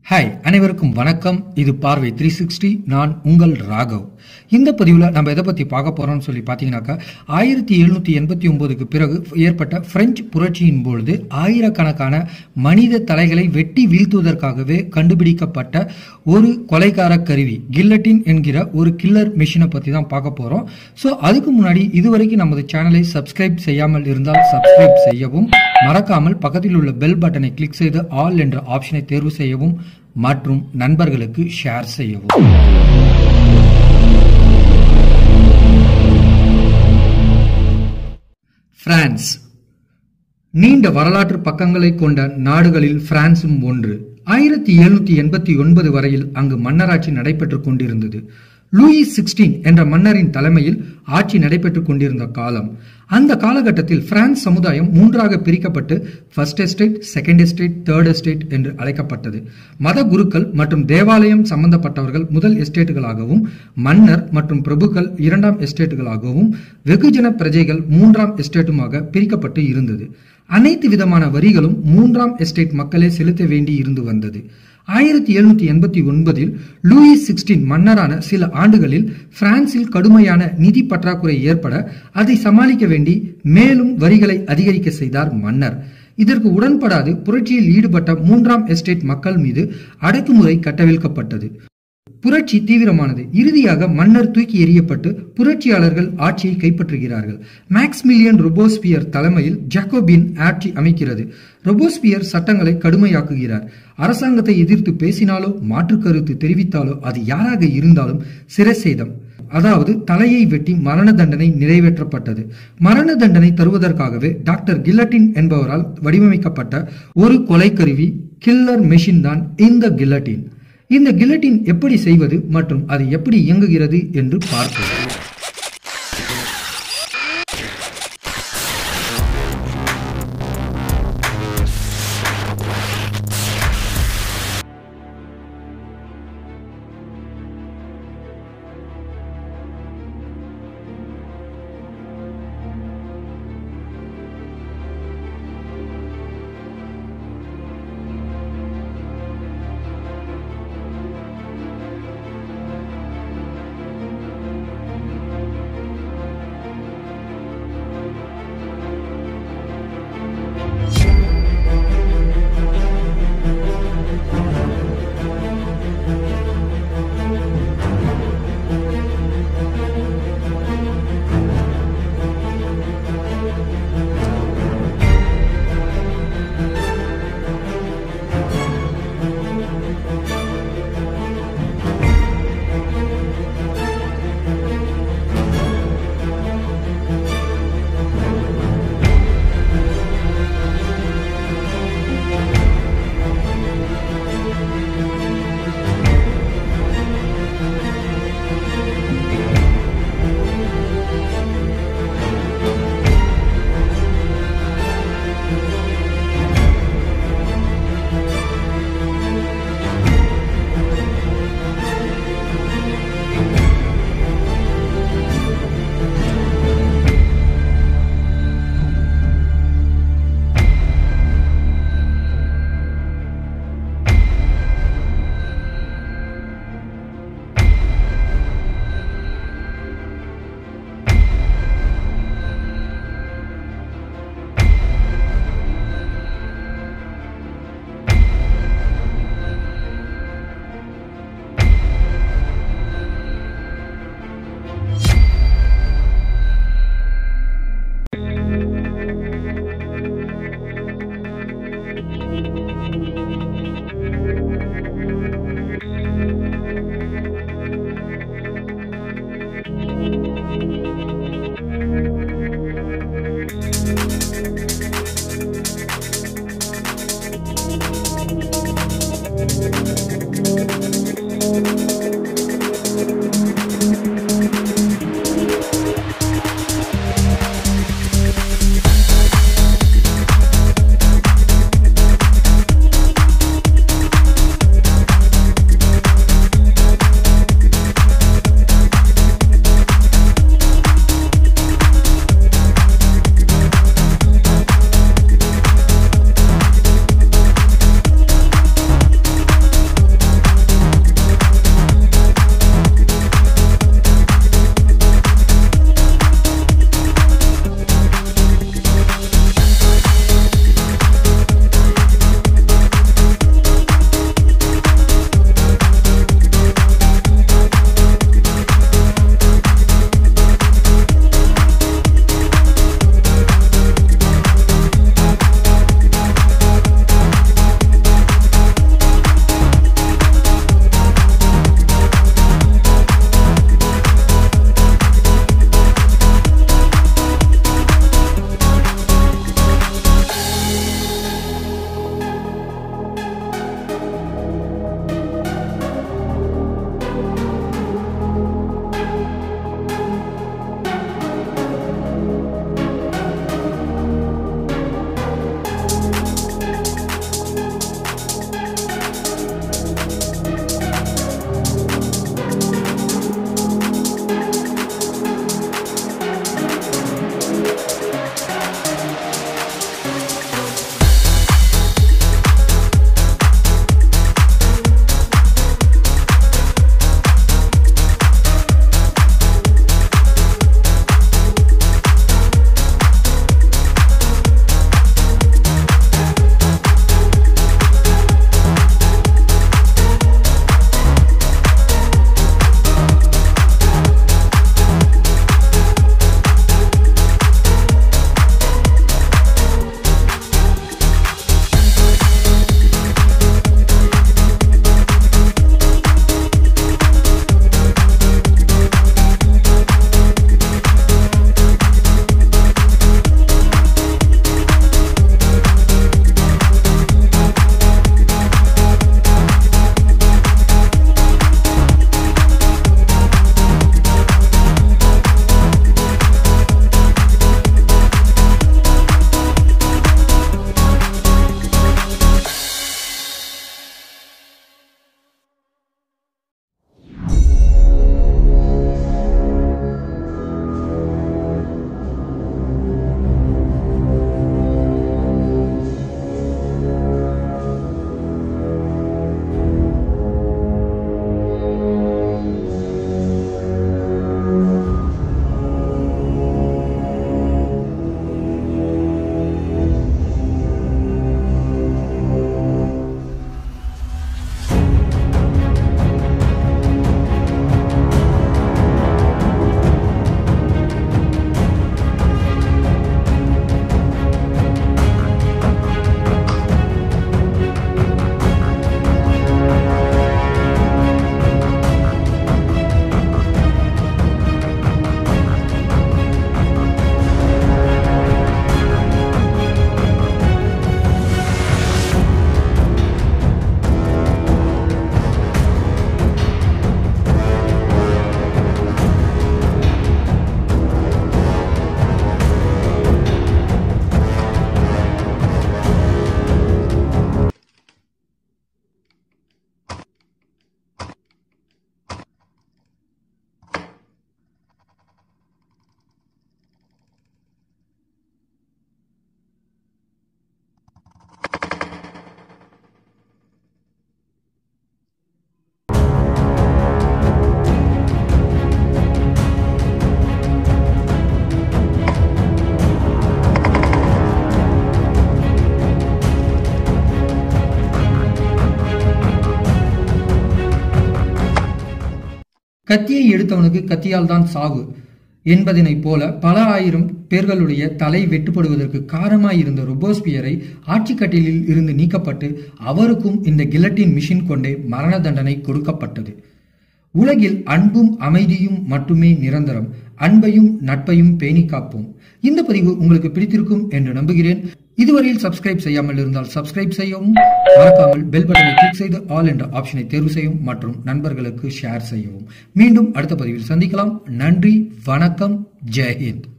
hi அனைவருக்கும் வணக்கம் இது பார்வை த்ரீ சிக்ஸ்டி நான் உங்கள் ராகவ் இந்த பதிவில் நம்ம எதை பற்றி பார்க்க போகிறோம்னு சொல்லி பார்த்தீங்கன்னாக்கா ஆயிரத்தி எழுநூற்றி எண்பத்தி ஒம்போதுக்கு பிறகு ஏற்பட்ட பிரெஞ்சு புரட்சியின் பொழுது ஆயிரக்கணக்கான மனித தலைகளை வெட்டி வீழ்த்துவதற்காகவே கண்டுபிடிக்கப்பட்ட ஒரு கொலைகார கருவி கில்லட்டின் என்கிற ஒரு கில்லர் மிஷினை பற்றி தான் பார்க்க போகிறோம் ஸோ அதுக்கு முன்னாடி இதுவரைக்கும் நமது சேனலை சப்ஸ்கிரைப் செய்யாமல் இருந்தால் சப்ஸ்கிரைப் செய்யவும் மறக்காமல் பக்கத்தில் உள்ள பெல் பட்டனை கிளிக் செய்து ஆல் என்ற ஆப்ஷனை தேர்வு செய்யவும் மற்றும் நண்பர்களுக்கு ஷேர் செய்யவும் பிரான்ஸ் நீண்ட வரலாற்று பக்கங்களை கொண்ட நாடுகளில் பிரான்சும் ஒன்று ஆயிரத்தி எழுநூத்தி எண்பத்தி ஒன்பது வரையில் அங்கு மன்னராட்சி நடைபெற்றுக் கொண்டிருந்தது லூயி சிக்ஸ்டீன் என்ற மன்னரின் தலைமையில் ஆட்சி நடைபெற்றுக் கொண்டிருந்த காலம் அந்த காலகட்டத்தில் பிரான்ஸ் சமுதாயம் மூன்றாக பிரிக்கப்பட்டு first estate second estate third estate என்று அழைக்கப்பட்டது மத குருக்கள் மற்றும் தேவாலயம் சம்பந்தப்பட்டவர்கள் முதல் எஸ்டேட்டுகளாகவும் மன்னர் மற்றும் பிரபுக்கள் இரண்டாம் எஸ்டேட்டுகளாகவும் வெகுஜன பிரஜைகள் மூன்றாம் எஸ்டேட்டுமாக பிரிக்கப்பட்டு இருந்தது அனைத்து விதமான வரிகளும் மூன்றாம் எஸ்டேட் மக்களே செலுத்த வேண்டி இருந்து வந்தது ஆயிரத்தி எழுநூத்தி எண்பத்தி ஒன்பதில் லூயி சிக்ஸ்டீன் மன்னரான சில ஆண்டுகளில் பிரான்சில் கடுமையான நிதி பற்றாக்குறை ஏற்பட அதை சமாளிக்க வேண்டி மேலும் வரிகளை அதிகரிக்க செய்தார் மன்னர் இதற்கு உடன்படாது புரட்சியில் ஈடுபட்ட மூன்றாம் எஸ்டேட் மக்கள் மீது அடக்குமுறை கட்டவிழ்க்கப்பட்டது புரட்சி தீவிரமானது இறுதியாக மன்னர் தூக்கி எறியப்பட்டு புரட்சியாளர்கள் ஆட்சியை கைப்பற்றுகிறார்கள் மேக்ஸ்மில்லியன் ரொபோஸ்பியர் தலைமையில் ஜாக்கோபின் ஆட்சி அமைக்கிறது ரொபோஸ்பியர் சட்டங்களை கடுமையாக்குகிறார் அரசாங்கத்தை எதிர்த்து பேசினாலோ மாற்று கருத்து தெரிவித்தாலோ அது யாராக இருந்தாலும் சிறைசேதம் அதாவது தலையை வெட்டி மரண தண்டனை நிறைவேற்றப்பட்டது மரண தண்டனை தருவதற்காகவே டாக்டர் கில்லட்டின் என்பவரால் வடிவமைக்கப்பட்ட ஒரு கொலைக்கருவி கில்லர் மெஷின் தான் இந்த கில்லட்டின் இந்த கில்லட்டின் எப்படி செய்வது மற்றும் அது எப்படி இயங்குகிறது என்று பார்ப்போம் கத்தியை எடுத்தவனுக்கு கத்தியால் தான் சாவு என்பதனைப் போல பல ஆயிரம் பேர்களுடைய தலை வெட்டுப்படுவதற்கு காரணமாயிருந்த ரொபோஸ்பியரை ஆட்சிக்கட்டிலில் இருந்து நீக்கப்பட்டு அவருக்கும் இந்த கில்லட்டின் மிஷின் கொண்டே மரண தண்டனை கொடுக்கப்பட்டது உலகில் அன்பும் அமைதியும் மட்டுமே நிரந்தரம் அன்பையும் நட்பையும் பேணி காப்போம் இந்த பதிவு உங்களுக்கு பிடித்திருக்கும் என்று நம்புகிறேன் இதுவரையில் சப்ஸ்கிரைப் செய்யாமல் இருந்தால் சப்ஸ்கிரைப் செய்யவும் மறக்காமல் பெல் பட்டனை கிளிக் செய்து ஆல் என்ற ஆப்ஷனை தேர்வு செய்யவும் மற்றும் நண்பர்களுக்கு ஷேர் செய்யவும் மீண்டும் அடுத்த பதிவில் சந்திக்கலாம் நன்றி வணக்கம் ஜெயஹிந்த்